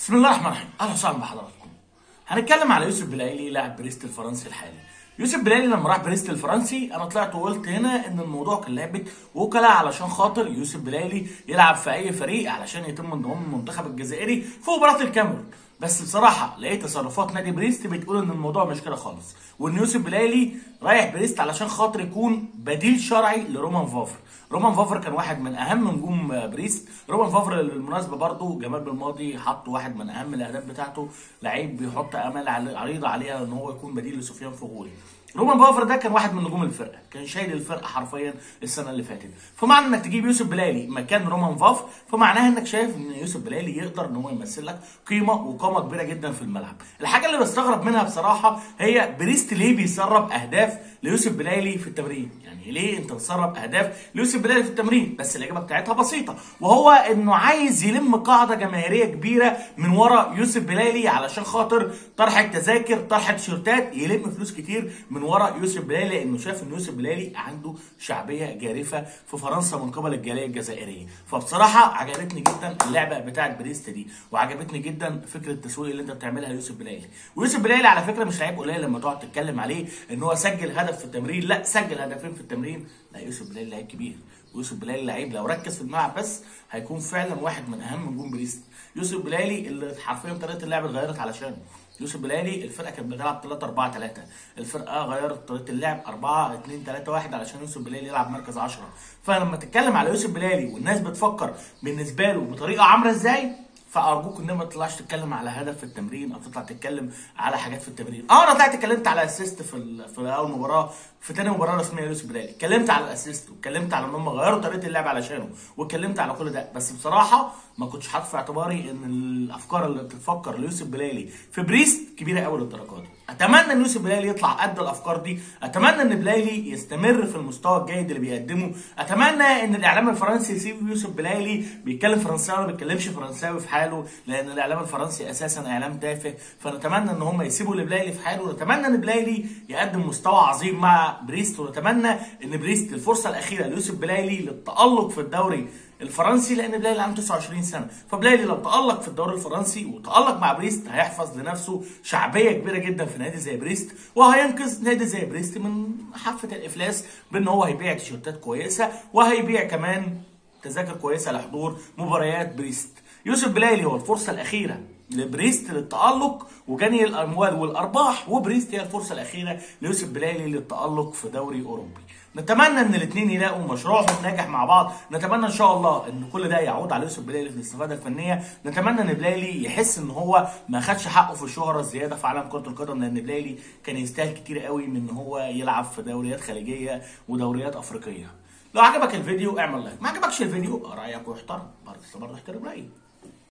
بسم الله الرحمن الرحيم اهلا وسهلا بحضراتكم هنتكلم على يوسف بلايلي لاعب بريست الفرنسي الحالي يوسف بلايلي لما راح بريست الفرنسي انا طلعت وقلت هنا ان الموضوع كان لعبه وكلاء علشان خاطر يوسف بلايلي يلعب في اي فريق علشان يتم انضمام المنتخب الجزائري في مباراه الكاميرون بس بصراحه لقيت تصرفات نادي بريست بتقول ان الموضوع مش كده خالص وان يوسف بلايلي رايح بريست علشان خاطر يكون بديل شرعي لرومان فافر رومان فافر كان واحد من اهم نجوم بريست رومان فافر بالمناسبه برضو جمال بالماضي حط واحد من اهم الاهداف بتاعته لعيب بيحط امال عريضه عليها ان هو يكون بديل لسفيان فغولي رومان فافر ده كان واحد من نجوم الفرقه كان شايل الفرقه حرفيا السنه اللي فاتت فمعنى انك تجيب يوسف بلالي مكان رومان فاف فمعناها انك شايف ان يوسف بلالي يقدر ان هو يمثل لك قيمه وقامه كبيره جدا في الملعب الحاجه اللي بستغرب منها بصراحه هي بريست ليه بيسرب اهداف ليوسف بلالي في التمرين يعني ليه انت بتسرب اهداف ليوسف بلالي في التمرين بس الاجابه بتاعتها بسيطه وهو انه عايز يلم قاعده جماهيريه كبيره من ورا يوسف بلالي علشان خاطر طرح التذاكر طرح التيشيرتات يلم فلوس كتير من ورا يوسف بلالي لانه شاف ان يوسف بلالي عنده شعبيه جارفه في فرنسا من قبل الجاليه الجزائريه فبصراحه عجبتني جدا اللعبه بتاعه بريست دي وعجبتني جدا فكره التسويق اللي انت بتعملها ليوسف بلالي ويوسف بلالي على فكره مش لعيب قليل لما تقعد تتكلم عليه ان هو سجل هدف في التمرين لا سجل هدفين في التمرين لا يوسف بلالي لعيب كبير ويوسف بلالي لعيب لو ركز في الملعب بس هيكون فعلا واحد من اهم نجوم بريست يوسف بلالي اللي حرفيا طريقه اللعب اتغيرت علشانه يوسف بلالي الفرقه كانت بتلعب 3 4 3 الفرقه غيرت طريقه اللعب 4 2 3 1 علشان يوسف بلالي يلعب مركز 10 فلما تتكلم على يوسف بلالي والناس بتفكر بالنسبه له بطريقه عامله ازاي فارجوك ان ما تطلعش تتكلم على هدف في التمرين او تطلع تتكلم على حاجات في التمرين اه انا طلعت اتكلمت على اسيست في ال... في اول مباراه في تاني مباراه رسميه ليوسف بلالي اتكلمت على الاسيست واتكلمت على ان هم غيروا طريقه اللعب علشانه واتكلمت على كل ده بس بصراحه ما كنتش حاطط في اعتباري ان الافكار اللي بتتفكر ليوسف بلالي في بريست كبيره قوي للدرجات دي اتمنى ان يوسف بلالي يطلع قد الافكار دي اتمنى ان بلالي يستمر في المستوى الجيد اللي بيقدمه اتمنى ان الاعلام الفرنسي يسيب يوسف بلالي بيتكلم فرنساوي ما بيتكلمش فرنساوي في حاله لان الاعلام الفرنسي اساسا اعلام تافه فنتمنى ان هم يسيبوا لبلالي في حاله ونتمنى ان بلالي يقدم مستوى عظيم مع بريست ونتمنى ان بريست الفرصه الاخيره ليوسف بلالي للتالق في الدوري الفرنسي لان بلالي عنده 29 سنه فبلالي لو تالق في الدوري الفرنسي وتالق مع بريست هيحفظ لنفسه شعبيه كبيره جدا في نادي زي بريست وهينقذ نادي زي بريست من حافه الافلاس بان هو هيبيع تيشيرتات كويسه وهيبيع كمان تذاكر كويسه لحضور مباريات بريست يوسف بلالي هو الفرصه الاخيره لبريست للتألق وجني الأموال والأرباح وبريست هي الفرصة الأخيرة ليوسف بلالي للتألق في دوري أوروبي نتمنى ان الاثنين يلاقوا مشروعهم ناجح مع بعض نتمنى ان شاء الله ان كل ده يعود على يوسف بلالي في الاستفاده الفنيه نتمنى ان بلالي يحس ان هو ما خدش حقه في الشهره الزياده في عالم كره القدم لان بلالي كان يستاهل كتير قوي من ان هو يلعب في دوريات خليجيه ودوريات افريقيه لو عجبك الفيديو اعمل لايك ما عجبكش الفيديو رايك واحترم برضه برضه احترم رايي